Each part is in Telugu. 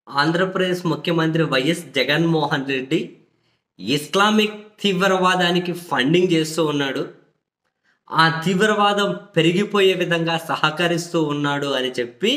ఆంధ్రప్రదేశ్ ముఖ్యమంత్రి వైఎస్ జగన్మోహన్ రెడ్డి ఇస్లామిక్ తీవ్రవాదానికి ఫండింగ్ చేస్తూ ఉన్నాడు ఆ తీవ్రవాదం పెరిగిపోయే విధంగా సహకరిస్తూ ఉన్నాడు అని చెప్పి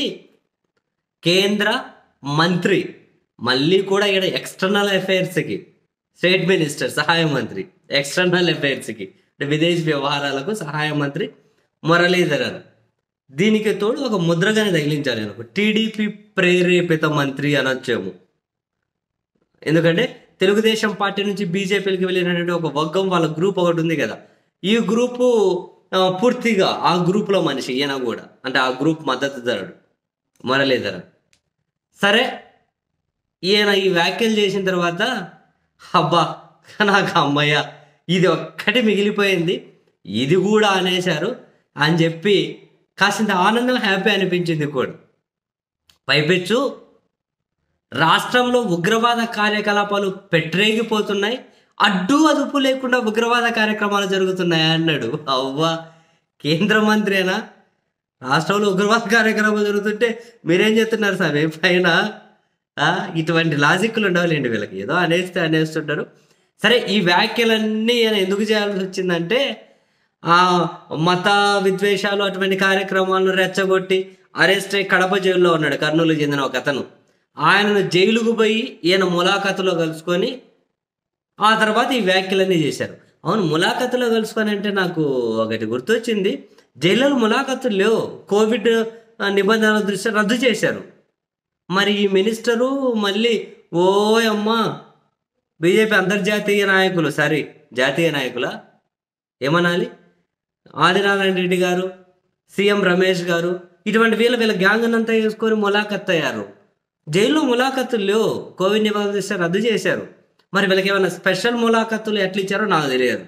కేంద్ర మంత్రి మళ్ళీ కూడా ఇక్కడ ఎక్స్టర్నల్ అఫైర్స్కి స్టేట్ మినిస్టర్ సహాయ మంత్రి ఎక్స్టర్నల్ అఫైర్స్కి అంటే విదేశ వ్యవహారాలకు సహాయ మంత్రి మురళీధరన్ దీనికి తోడు ఒక ముద్రగానే తగిలించాలి అనుకో టీడీపీ ప్రేరేపిత మంత్రి అనొచ్చేమో ఎందుకంటే తెలుగుదేశం పార్టీ నుంచి బీజేపీకి వెళ్ళినటువంటి ఒక వర్గం వాళ్ళ గ్రూప్ ఒకటి ఉంది కదా ఈ గ్రూపు ఆ, పూర్తిగా ఆ గ్రూప్లో మనిషి ఈయన కూడా అంటే ఆ గ్రూప్ మద్దతుదారుడు మురళీధరన్ సరే ఈయన ఈ వ్యాఖ్యలు చేసిన తర్వాత అబ్బా నాకు అమ్మయ్య ఇది ఒక్కటి మిగిలిపోయింది ఇది కూడా అనేశారు అని చెప్పి కాసింత ఆనందం హ్యాపీ అనిపించింది కూడా పైపెచ్చు రాష్ట్రంలో ఉగ్రవాద కార్యకలాపాలు పెట్టరేగిపోతున్నాయి అడ్డు అదుపు లేకుండా ఉగ్రవాద కార్యక్రమాలు జరుగుతున్నాయి అన్నాడు అవ్వా కేంద్ర మంత్రేనా రాష్ట్రంలో ఉగ్రవాద కార్యక్రమాలు జరుగుతుంటే మీరేం చెప్తున్నారు సార్ పైన ఆ, ఇటువంటి లాజిక్లు ఉండవులేండి వీళ్ళకి ఏదో అనేస్తే అనేస్తుంటారు సరే ఈ వ్యాఖ్యలన్నీ ఈయన ఎందుకు చేయాల్సి వచ్చిందంటే ఆ మత విద్వేషాలు అటువంటి కార్యక్రమాలను రెచ్చగొట్టి అరెస్ట్ అయి కడప జైల్లో ఉన్నాడు కర్నూలుకు చెందిన ఒక అతను ఆయనను జైలుకు పోయి ఈయన ములాఖతులో కలుసుకొని ఆ తర్వాత ఈ వ్యాఖ్యలన్నీ చేశారు అవును ములాఖతులో కలుసుకొని అంటే నాకు ఒకటి గుర్తొచ్చింది జైల్లో ములాఖతులు లేవు కోవిడ్ ఆ, నిబంధనల దృష్ట్యా రద్దు చేశారు మరి ఈ మినిస్టరు మళ్ళీ ఓ అమ్మ బీజేపీ అంతర్జాతీయ నాయకులు సారీ జాతీయ నాయకులా ఏమనాలి ఆదినారాయణ రెడ్డి గారు సీఎం రమేష్ గారు ఇటువంటి వీళ్ళ వీళ్ళ గ్యాంగ్ అంతా వేసుకొని ములాఖత్ అయ్యారు జైల్లో ములాఖతులు లేవు కోవిడ్ నిబంధనలు దృష్ట్యా రద్దు చేశారు మరి వీళ్ళకి ఏమైనా స్పెషల్ ములాఖతులు ఎట్లా ఇచ్చారో నాకు తెలియదు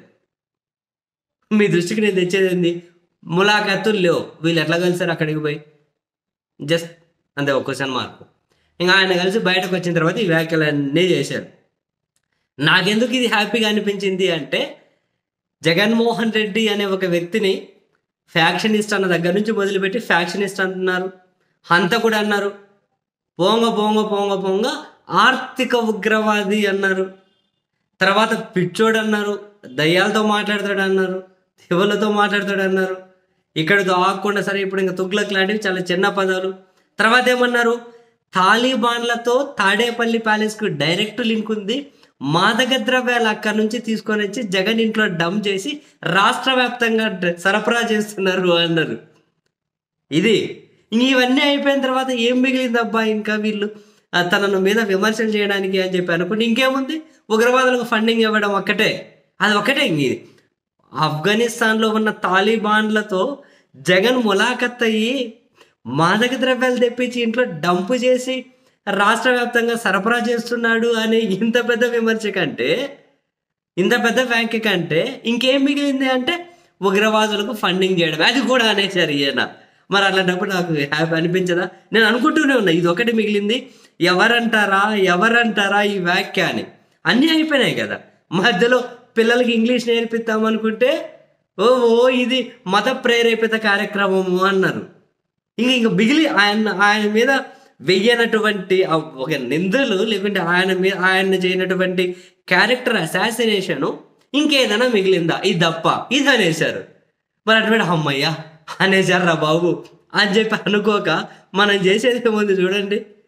మీ దృష్టికి నేను తెచ్చేది ఏంది ములాఖతులు లేవు వీళ్ళు ఎట్లా కలిసారు అక్కడికి పోయి జస్ట్ అంతే ఒక క్వశ్చన్ మార్క్ ఇంకా ఆయన కలిసి బయటకు వచ్చిన తర్వాత ఈ వ్యాఖ్యలన్నీ చేశారు నాకెందుకు ఇది హ్యాపీగా అనిపించింది అంటే జగన్మోహన్ రెడ్డి అనే ఒక వ్యక్తిని ఫ్యాక్షనిస్ట్ అన్న దగ్గర నుంచి మొదలుపెట్టి ఫ్యాక్షనిస్ట్ అంటున్నారు హంతకుడు అన్నారు పోంగ పోంగ పోంగ పోంగ ఆర్థిక ఉగ్రవాది అన్నారు తర్వాత పిచ్చోడు అన్నారు దయ్యాలతో మాట్లాడతాడు అన్నారు శివులతో మాట్లాడతాడు అన్నారు ఇక్కడితో ఆగకుండా సరే ఇప్పుడు ఇంకా తుగ్లక్ లాంటివి చాలా చిన్న పదాలు తర్వాత ఏమన్నారు తాలిబాన్లతో తాడేపల్లి ప్యాలెస్కు డైరెక్ట్ లింక్ ఉంది మాదక ద్రవ్యాలు అక్కడి నుంచి తీసుకొని వచ్చి జగన్ ఇంట్లో డమ్ చేసి రాష్ట్ర వ్యాప్తంగా డ- సరఫరా చేస్తున్నారు అన్నారు ఇది ఇంక ఇవన్నీ అయిపోయిన తర్వాత ఏం మిగిలిందబ్బా ఇంకా వీళ్ళు ఆ, తనను మీద విమర్శలు చేయడానికి అని చెప్పి అనుకుంటే ఇంకేముంది ఉగ్రవాదులకు ఫండింగ్ ఇవ్వడం ఒక్కటే అది ఒకటే ఇంక ఇది ఆఫ్ఘనిస్తాన్లో ఉన్న తాలిబాన్లతో జగన్ ములాఖత్ అయ్యి మాదక ద్రవ్యాలు తెప్పించి ఇంట్లో డంపు చేసి రాష్ట్ర వ్యాప్తంగా సరఫరా చేస్తున్నాడు అనే ఇంత పెద్ద విమర్శ కంటే ఇంత పెద్ద వ్యాఖ్య కంటే ఇంకేం మిగిలింది అంటే ఉగ్రవాదులకు ఫండింగ్ చేయడం అది కూడా అనేసారు ఈయన మరి అలాంటప్పుడు నాకు హ్యాపీ అనిపించదా నేను అనుకుంటూనే ఉన్నా ఇది ఒకటి మిగిలింది ఎవరంటారా ఎవరంటారా ఈ వ్యాఖ్య అని అన్నీ అయిపోయినాయి కదా మధ్యలో పిల్లలకి ఇంగ్లీష్ నేర్పిద్దాం అనుకుంటే ఓ ఓ ఇది మత ప్రేరేపిత కార్యక్రమము అన్నారు ఇంక ఇంక మిగిలి ఆయన ఆయన మీద వెయ్యనటువంటి ఆ ఒక నిందలు లేకుంటే ఆయన మీద ఆయన చేయనటువంటి క్యారెక్టర్ అసాసినేషను ఇంకేదైనా మిగిలిందా ఇది తప్ప ఇది అనేశారు మరి అటువంటి అమ్మయ్య అనేసారు రా బాబు అని చెప్పి అనుకోక మనం చేసేది ఏముంది చూడండి